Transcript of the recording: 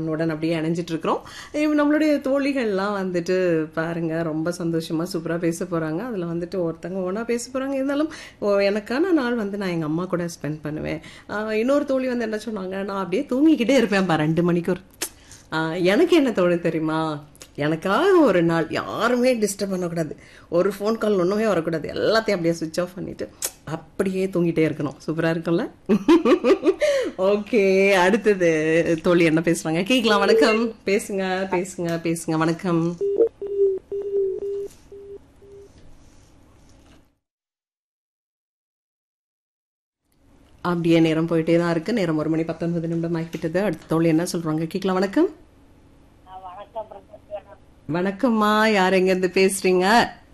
ஃபன்னுடன் அப்படியே இணைஞ்சிட்டு இருக்கிறோம் இப்ப நம்மளுடைய தோழிகள்லாம் வந்துட்டு பாருங்க ரொம்ப சந்தோஷமா சூப்பரா பேச போறாங்க அதுல வந்துட்டு ஒருத்தங்க ஒன்றா பேச போறாங்க இருந்தாலும் ஓ, எனக்கான நாள் வந்து நான் எங்க அம்மா கூட ஸ்பெண்ட் பண்ணுவேன் ஆஹ் இன்னொரு தோழி வந்து என்ன சொன்னாங்க நான் அப்படியே தூங்கிக்கிட்டே இருப்பேன் பா ரெண்டு மணிக்கு ஒரு ஆஹ் எனக்கு என்ன தோணும் தெரியுமா எனக்காக ஒரு நாள் யாருமே டிஸ்டர்ப் பண்ணக்கூடாது ஒரு ஃபோன் கால் ஒன்றுமே வரக்கூடாது எல்லாத்தையும் அப்படியே சுவிட்ச் ஆஃப் பண்ணிட்டு அப்படியே தூங்கிட்டே இருக்கணும் சூப்பரா இருக்கும்ல ஓகே அடுத்தது தோழி என்ன பேசுறாங்க கேட்கலாம் வணக்கம் பேசுங்க பேசுங்க பேசுங்க வணக்கம் அப்படியே நேரம் போயிட்டே தான் இருக்கு நேரம் ஒரு மணி பத்தொன்பது நிமிடம் ஆகிவிட்டது அடுத்த தோழி என்ன சொல்றாங்க கேட்கலாம் வணக்கம் வணக்கம்மா யார் எங்க இருந்து பேசுறீங்க